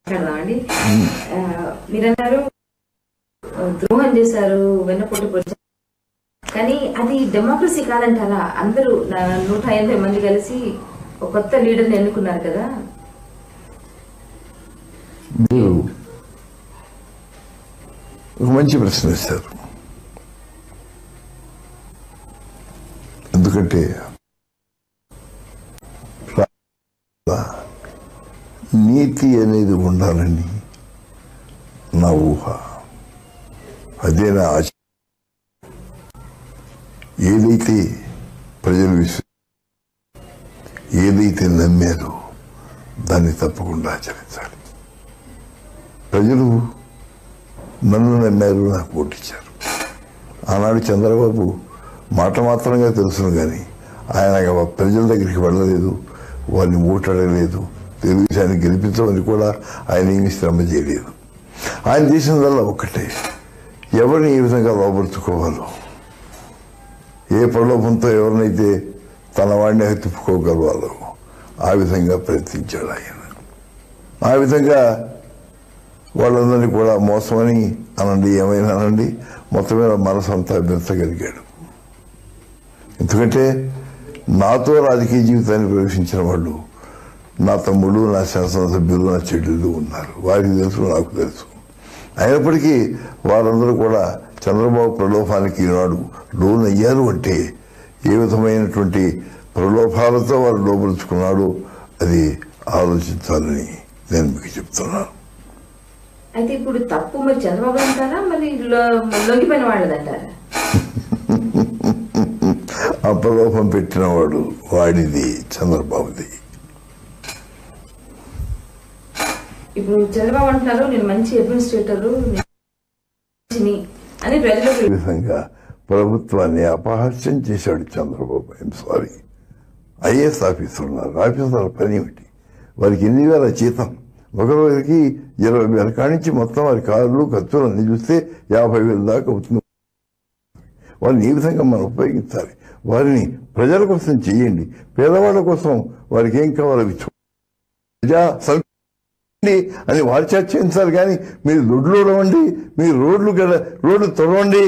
మాట్లాడదామండి ఆ, మీరన్నారు ఆ, ద్రోహం చేశారు వెన్నపోటు పొడిచారు కానీ అది డెమోక్రసీ కాదంటారా అందరూ నా- నూట ఎనభై మంది కలిసి ఒక కొత్త లీడర్ని ఎన్నుకున్నారు కదా మీరు ఒక మంచి ప్రశ్న వేశారు ఎందుకంటే నీతి అనేది ఉండాలని నా ఊహ అదే నా ఆశ ఏదైతే ప్రజలు విశ్వ ఏదైతే నమ్మారో దాన్ని తప్పకుండా ఆచరించాలి ప్రజలు నన్ను నమ్మారు నాకు ఓటిచ్చారు ఆనాడు చంద్రబాబు మాట మాత్రంగా తెలుసును కానీ ఆయన ప్రజల దగ్గరికి వెళ్ళలేదు వారిని ఓటాడలేదు తెలుగుదేశాన్ని గెలిపించమని కూడా ఆయన ఏమి శ్రమ చేయలేదు ఆయన చేసినదల్లా ఒక్కటే ఎవరిని ఏ విధంగా లోపరుచుకోవాలో ఏ ప్రలోభంతో ఎవరినైతే తన వాడిని తిప్పుకోగలవాలో ఆ విధంగా ప్రయత్నించాడు ఆయన ఆ విధంగా వాళ్ళందరినీ కూడా మోసమని అనండి ఏమైనా అనండి మొత్తం మీద మనసు అంతా పెంచగలిగాడు ఎందుకంటే నాతో రాజకీయ జీవితాన్ని ప్రవేశించిన వాళ్ళు నా తమ్ముడు నా శాసనసభ్యులు నా చెల్లెళ్ళు ఉన్నారు వారికి తెలుసు నాకు తెలుసు అయినప్పటికీ వారందరూ కూడా చంద్రబాబు ప్రలోభానికి ఈనాడు లోన్ అయ్యారు అంటే ఏ విధమైనటువంటి ప్రలోభాలతో వారు లోపరుచుకున్నాడు అది ఆలోచించాలని నేను మీకు చెప్తున్నాను అయితే ఇప్పుడు తప్పు మరి చంద్రబాబు అంటారా మరి లో- లొంగిపోయిన వాళ్ళదంటారా ఆ ప్రలోభం పెట్టినవాడు వాడిది చంద్రబాబుది ఇప్పుడు చంద్రబాబు అంటున్నారు నేను మంచి అడ్మినిస్ట్రేటర్ అని ప్రజలకు ఈ విధంగా ప్రభుత్వాన్ని అపహాస్యం చేశాడు Chandrababu I'm sorry IAS officer ఉన్నారు ఆఫీసర్ల పని ఏమిటి వారికి ఎన్ని వేల జీతం ఒకరికి ఇరవై వేల కానించి మొత్తం వారి కార్లు ఖర్చులు అన్ని చూస్తే యాభై వేల దాకా అవుతుంది వారిని ఈ విధంగా మనం ఉపయోగించాలి వారిని ప్రజల కోసం చేయండి పేదవాళ్ళ కోసం వారికి ఏం కావాలో అవి చూ- ప్రజా సం- చేయండి అని వారి చేత చేయించాలి కానీ మీరు దొడ్లు ఉడవండి మీరు రోడ్లు గడ- రోడ్లు తొడవండి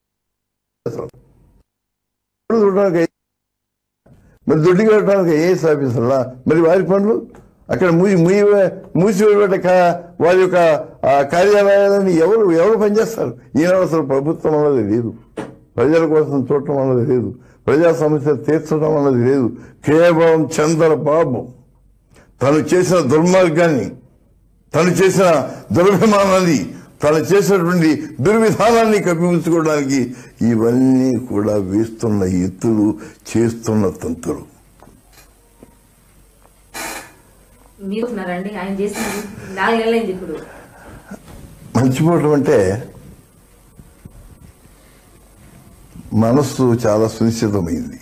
రోడ్లు తుడవడానికి మరి దొడ్డి కట్టడానికి ఏఎస్ ఆఫీసర్లా మరి వారి పనులు అక్కడ మూసి మూసి మూసివేయబడ్డ కా- వారి యొక్క ఆ, కార్యాలయాలని ఎవరు ఎవరు పనిచేస్తారు ఈనాడు అసలు ప్రభుత్వం అన్నది లేదు ప్రజల కోసం చూడటం అన్నది లేదు ప్రజా సమస్యలు తీర్చడం అన్నది లేదు కేవలం చంద్రబాబు తను చేసిన దుర్మార్గాన్ని తను చేసిన దురభిమానాన్ని తను చేసినటువంటి దుర్విధానాన్ని కప్పిపుచ్చుకోవడానికి ఇవన్నీ కూడా వేస్తున్న ఎత్తులు చేస్తున్న తంతులు మీరు ఉన్నారండి ఆయన చేసింది నాలుగు నెలలైంది ఇప్పుడు మర్చిపోవటం అంటే మనస్సు చాలా సునిశ్చితమైంది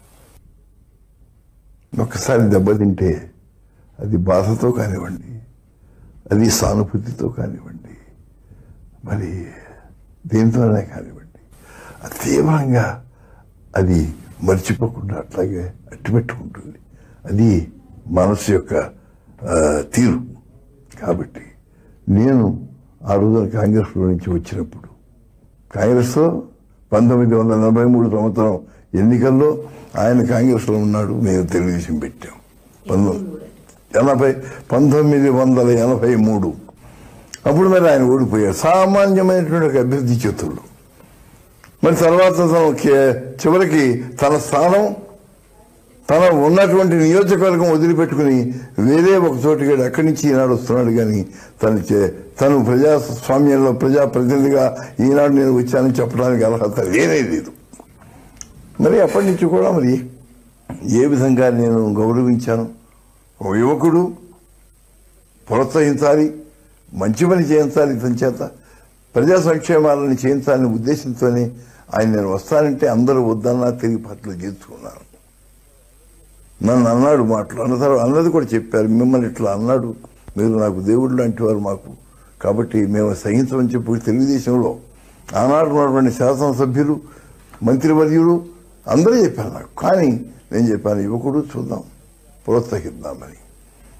ఒక్కసారి దెబ్బతింటే అది బాధతో కానివ్వండి అది సానుభూతితో కానివ్వండి మరి దేంతోనే కానివ్వండి అది తీవ్రంగా అది మర్చిపోకుండా అట్లాగే అట్టిపెట్టుకుంటుంది అది మనసు యొక్క ఆ, తీరు కాబట్టి నేను ఆ రోజున కాంగ్రెస్లో నుంచి వచ్చినప్పుడు కాంగ్రెస్లో పంతొమ్మిది వందల నలభై మూడు సంవత్సరం ఎన్నికల్లో ఆయన కాంగ్రెస్లో ఉన్నాడు మేము తెలుగుదేశం పెట్టాం పంతొమ్మిది ఎనభై పంతొమ్మిది వందల ఎనభై మూడు అప్పుడు మరి ఆయన ఓడిపోయాడు సామాన్యమైనటువంటి ఒక అభ్యర్థి చేతుల్లో మరి తర్వాత తను కే- చివరికి తన స్థానం తన ఉన్నటువంటి నియోజకవర్గం వదిలిపెట్టుకుని వేరే ఒక చోటుకి వెళ్ళి అక్కడి నుంచి ఈనాడు వస్తున్నాడు కానీ తన చే- తను ప్రజాస్వామ్యంలో ప్రజాప్రతినిధిగా ఈనాడు నేను వచ్చానని చెప్పడానికి అర్హత లేనే లేదు మరి అప్పటి నుంచి కూడా మరి ఏ విధంగా నేను గౌరవించాను ఒక యువకుడు ప్రోత్సహించాలి మంచి పని చేయించాలి ఇతని చేత ప్రజా సంక్షేమాలను చేయించాలనే ఉద్దేశంతోనే ఆయన నేను వస్తానంటే అందరూ వద్దన్నా తిరిగి పట్లు చేర్చుకున్నాను నన్ను అన్నాడు మాటలు అన్న తర్వాత అన్నది కూడా చెప్పారు మిమ్మల్ని ఇట్లా అన్నాడు మీరు నాకు దేవుడు లాంటి వారు మాకు కాబట్టి మేము సహించమని చెప్పి తెలుగుదేశంలో ఆనాడు ఉన్నటువంటి శాసనసభ్యులు మంత్రివర్యులు అందరూ చెప్పారు నాకు కానీ నేను చెప్పాను యువకుడు చూద్దాం ప్రోత్సహిద్దామని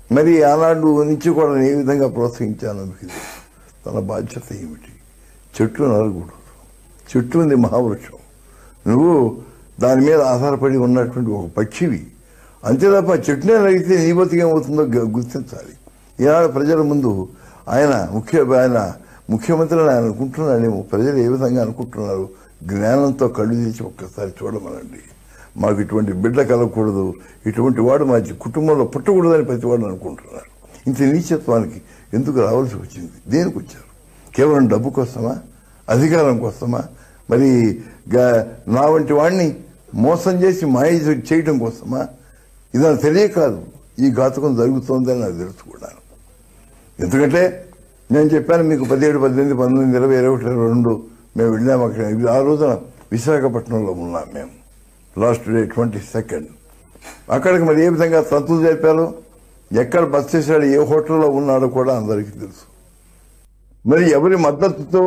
మరి ఆనాడు నుంచి కూడా నేను ఏ విధంగా ప్రోత్సహించాను మీకు తెలుసు. తన బాధ్యత ఏమిటి చెట్లు నరకూడదు చెట్టు ఉంది మహావృక్షం నువ్వు దాని మీద ఆధారపడి ఉన్నటువంటి ఒక పక్షివి అంతే తప్ప చెట్టునే నరిగితే నీ బతికేమవుతుందో గ- గుర్తించాలి ఈనాడు ప్రజల ముందు ఆయన ముఖ్య ఆయన ముఖ్యమంత్రిని ఆయన అనుకుంటున్నాడేమో ప్రజలు ఏ విధంగా అనుకుంటున్నారు జ్ఞానంతో కళ్ళు తీసి ఒక్కసారి చూడమనండి మాకు ఇటువంటి బిడ్డ కలగకూడదు ఇటువంటి వాడు మా కుటుంబంలో పుట్టకూడదని ప్రతి వాడు అనుకుంటున్నారు ఇంత నీచత్వానికి ఎందుకు రావాల్సి వచ్చింది దేనికి వచ్చారు కేవలం డబ్బు కోసమా అధికారం కోసమా మరి గా- నా వంటి వాడిని మోసం చేసి మాయ చేయడం కోసమా ఇది నాకు తెలియ కాదు ఈ ఘాతకం జరుగుతోందని నాకు తెలుసుకున్నాను ఎందుకంటే నేను చెప్పాను మీకు పదిహేడు పద్దెనిమిది పంతొమ్మిది ఇరవై ఇరవై ఒకటి ఇరవై రెండు మేము వెళ్ళాము అక్కడ ఆ రోజున విశాఖపట్నంలో ఉన్నాం మేము లాస్ట్ డే ట్వంటీ సెకండ్ అక్కడికి మరి ఏ విధంగా తంతులు జరిపారు ఎక్కడ బస్ చేశాడు ఏ హోటల్లో ఉన్నాడో కూడా అందరికీ తెలుసు మరి ఎవరి మద్దతుతో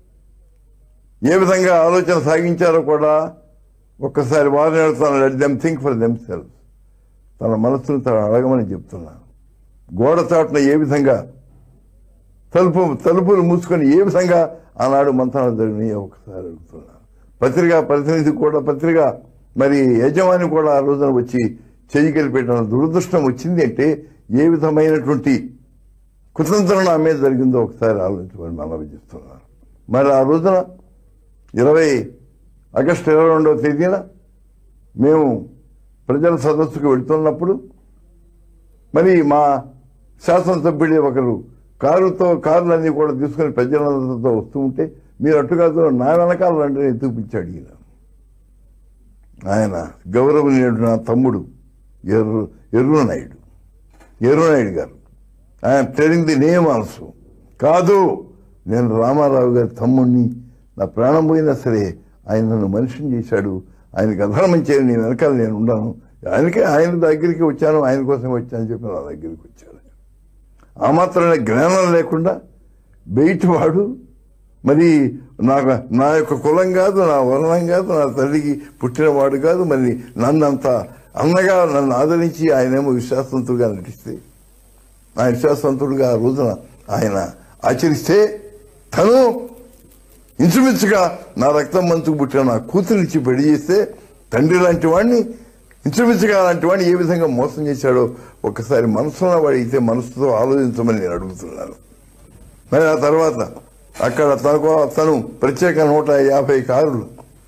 ఏ విధంగా ఆలోచన సాగించారో కూడా ఒక్కసారి వారిని అడుగుతాను let them think for them self తన మనస్సును తను అడగమని చెప్తున్నాను గోడ చాటున ఏ విధంగా తలుపు తలుపులు మూసుకొని ఏ విధంగా ఆనాడు మంత్రాలు జరిగినాయో ఒకసారి అడుగుతున్నాను పత్రికా ప్రతినిధి కూడా పత్రిక మరి యజమాని కూడా ఆ రోజున వచ్చి చెయ్యి కలిపేట దురదృష్టం వచ్చింది అంటే ఏ విధమైనటువంటి కుతంత్రం నా మీద జరిగిందో ఒకసారి ఆలోచించమని మనవి చేస్తున్నాను మరి ఆ రోజున ఇరవై ఆగస్టు ఇరవై రెండవ తేదీన మేము ప్రజల సదస్సుకు వెళ్తున్నప్పుడు మరి మా శాసనసభ్యుడే ఒకరు కారుతో కార్లన్నీ కూడా తీసుకుని ప్రజలందరితో వస్తూ ఉంటే మీరు అటు కాదు నా వెనకాల రండి అని చూపించాడు ఈయన ఆయన గౌరవనీయుడు నా తమ్ముడు ఎర్రు ఎర్రునాయుడు ఎర్రునాయుడు గారు ఆయన టెలింగ్ ది నేమ్ ఆల్సో కాదు నేను రామారావు గారి తమ్ముడిని నా ప్రాణం పోయినా సరే ఆయన నన్ను మనిషిని చేశాడు ఆయనకి అధర్మం చేయని నేను వెనకాల నేను ఉన్నాను ఆయనకే ఆయన దగ్గరికి వచ్చాను ఆయన కోసం వచ్చాను చెప్పి నా దగ్గరికి వచ్చాడు ఆ మాత్రమే జ్ఞానం లేకుండా బయటవాడు మరి నాకు నా యొక్క కులం కాదు నా వర్ణం కాదు నా తల్లికి పుట్టినవాడు కాదు మరి నన్ను అంత అన్నగా నన్ను ఆదరించి ఆయనేమో విశ్వాసవంతుడుగా నటిస్తే ఆ విశ్వాసవంతుడుగా ఆ రోజున ఆయన ఆచరిస్తే తను ఇంచుమించుగా నా రక్తం మంచుకు పుట్టిన నా కూతురిచ్చి పెళ్లి చేస్తే తండ్రి లాంటి వాడిని ఇంచుమించుగా అలాంటి వాడిని ఏ విధంగా మోసం చేశాడో ఒక్కసారి మనసున్న వాడితే మనసుతో ఆలోచించమని నేను అడుగుతున్నాను మరి ఆ తర్వాత అక్కడ తనకు తను ప్రత్యేక నూట యాభై కారులు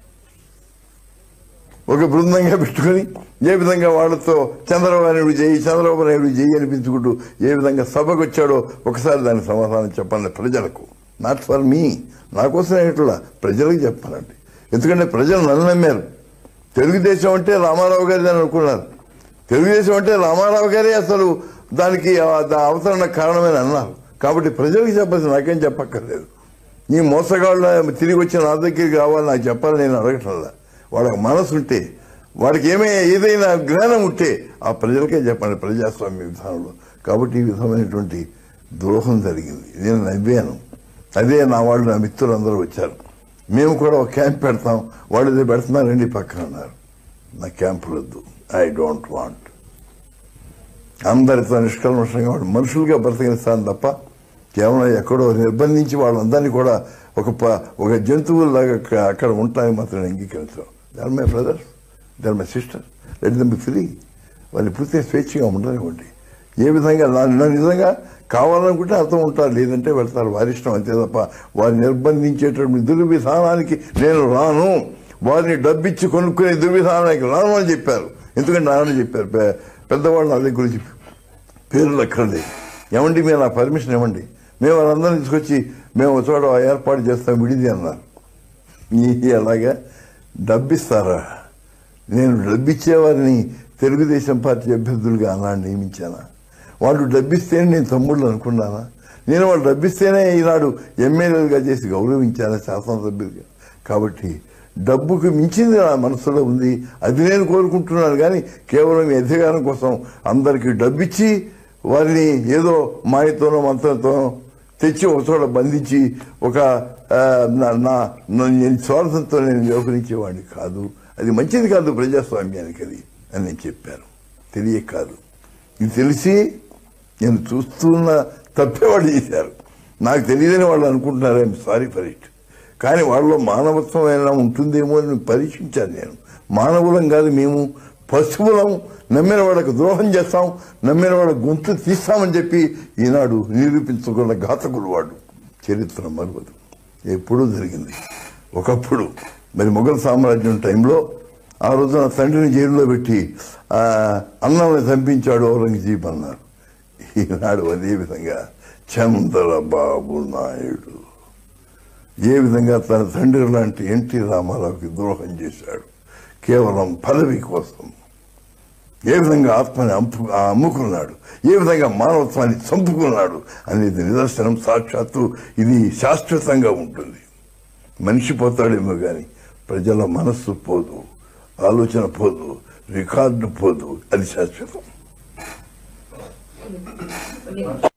ఒక బృందంగా పెట్టుకొని ఏ విధంగా వాళ్ళతో చంద్రబాబు నాయుడు చేయి చంద్రబాబు నాయుడు చేయి అనిపించుకుంటూ ఏ విధంగా సభకు వచ్చాడో ఒకసారి దానికి సమాధానం చెప్పండి ప్రజలకు నాట్ ఫర్ మీ నా కోసం ఇట్లా ప్రజలకు చెప్పాలండి ఎందుకంటే ప్రజలు నన్ను నమ్మారు తెలుగుదేశం అంటే రామారావు గారి అని అనుకున్నారు తెలుగుదేశం అంటే రామారావు గారే అసలు దానికి ఆ- దా అవతరణ కారణమని అన్నారు కాబట్టి ప్రజలకు చెప్పాల్సి నాకేం చెప్పక్కర్లేదు ఈ మోసగాళ్ళ తిరిగి వచ్చి నా దగ్గరికి రావాలని నాకు చెప్పాలని నేను అడగటంలా వాళ్ళకి మనసు ఉంటే వాడికి ఏమే ఏదైనా జ్ఞానం ఉంటే ఆ ప్రజలకే చెప్పండి ప్రజాస్వామ్య విధానంలో కాబట్టి ఈ విధమైనటువంటి ద్రోహం జరిగింది నేను నవ్వాను అదే నా వాళ్ళు నా మిత్రులు అందరూ వచ్చారు మేము కూడా ఒక క్యాంప్ పెడతాం వాళ్ళు ఇది పెడుతున్నారండి పక్కన అన్నారు నా క్యాంపు వద్దు ఐ డోంట్ వాంట్ అందరితో నిష్కల్మషంగా వాళ్ళు మనుషులుగా బ్రతకనిస్తాను తప్ప కేవలం ఎక్కడో నిర్బంధించి వాళ్ళందరినీ కూడా ఒక ప- ఒక జంతువుల్లాగా అక్క- అక్కడ ఉంటాయని మాత్రం అంగీకరించాం dear my brothers dear my sister let them be free వాళ్ళు పూర్తిగా స్వేచ్ఛగా ఉండనివ్వండి ఏ విధంగా నా నా నిజంగా కావాలనుకుంటే అర్థం ఉంటారు లేదంటే వెళ్తారు వారి ఇష్టం అంతే తప్ప వారిని నిర్బంధించేటటువంటి దుర్విధానానికి నేను రాను వారిని డబ్బిచ్చి కొనుక్కునే దుర్విధానానికి రాను అని చెప్పారు ఎందుకంటే నాన్న చెప్పారు పె- పెద్దవాళ్ళు నా దగ్గర గురించి పేర్లు అక్కర్లేదు ఏమండి మీరు నా పర్మిషన్ ఇవ్వండి మేము వాళ్ళందరినీ తీసుకొచ్చి మేము ఒక చోట ఏర్పాటు చేస్తాం విడిది అన్నారు ఈ అలాగా డబ్బిస్తారా నేను డబ్బిచ్చేవారిని తెలుగుదేశం పార్టీ అభ్యర్థులుగా అలా నియమించానా వాళ్ళు డబ్బిస్తేనే నేను తమ్ముళ్ళు అనుకున్నానా నేను వాళ్ళు డబ్బిస్తేనే ఈనాడు ఎమ్మెల్యేలుగా చేసి గౌరవించానా శాసనసభ్యులుగా కాబట్టి డబ్బుకు మించింది నా మనసులో ఉంది అది నేను కోరుకుంటున్నాను కానీ కేవలం ఈ అధికారం కోసం అందరికీ డబ్బిచ్చి వారిని ఏదో మాయతోనో మంత్రంతోనో తెచ్చి ఒక చోట బంధించి ఒక ఆ, నా- నా నా- నేను స్వార్థంతో నేను వ్యవహరించేవాడిని కాదు అది మంచిది కాదు ప్రజాస్వామ్యానికి అది అని నేను చెప్పాను తెలియక కాదు ఇది తెలిసి నేను చూస్తున్న తప్పే వాళ్ళు చేశారు నాకు తెలియదని వాళ్ళు అనుకుంటున్నారు ఐఎమ్ సారీ ఫర్ ఇట్ కానీ వాళ్ళలో మానవత్వం ఏమైనా ఉంటుందేమో అని పరీక్షించాను నేను మానవులం కాదు మేము పశువులం నమ్మిన వాళ్ళకు ద్రోహం చేస్తాం నమ్మిన వాళ్ళ గొంతు తీస్తామని చెప్పి ఈనాడు నిరూపించుకున్న ఘాతకుడు వాడు చరిత్ర మరువదు ఎప్పుడూ జరిగింది ఒకప్పుడు మరి మొఘల్ సామ్రాజ్యం టైంలో ఆ రోజున తండ్రిని జైల్లో పెట్టి ఆ, అన్నల్ని చంపించాడు ఔరంగజీబ్ అన్నారు ఈనాడు అదే విధంగా చంద్రబాబు నాయుడు ఏ విధంగా తన తండ్రి లాంటి ఎన్టీ రామారావుకి ద్రోహం చేశాడు కేవలం పదవి కోసం ఏ విధంగా ఆత్మని అంపు ఆ అమ్ముకున్నాడు ఏ విధంగా మానవత్వాన్ని చంపుకున్నాడు అనేది నిదర్శనం సాక్షాత్తు ఇది శాశ్వతంగా ఉంటుంది మనిషి పోతాడేమో కానీ ప్రజల మనస్సు పోదు ఆలోచన పోదు రికార్డు పోదు అది శాశ్వతం కొన్ని